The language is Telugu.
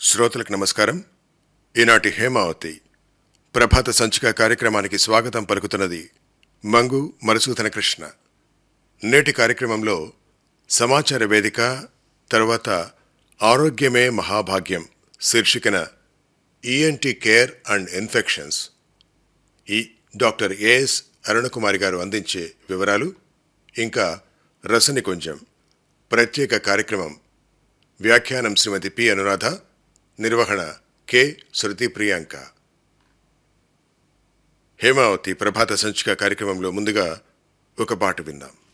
శ్రోతలకు నమస్కారం ఈనాటి హేమావతి ప్రభాత సంచిక కార్యక్రమానికి స్వాగతం పలుకుతున్నది మంగు మరుసూతన కృష్ణ నేటి కార్యక్రమంలో సమాచార వేదిక తర్వాత ఆరోగ్యమే మహాభాగ్యం శీర్షికన ఈఎన్టీ కేర్ అండ్ ఇన్ఫెక్షన్స్ ఈ డాక్టర్ ఏఎస్ అరుణకుమారి గారు అందించే వివరాలు ఇంకా రసనికుంజం ప్రత్యేక కార్యక్రమం వ్యాఖ్యానం శ్రీమతి పి అనురాధ నిర్వహణ కె శృతి ప్రియాంక హేమావతి ప్రభాత సంచిక కార్యక్రమంలో ముందుగా ఒక పాట విందాం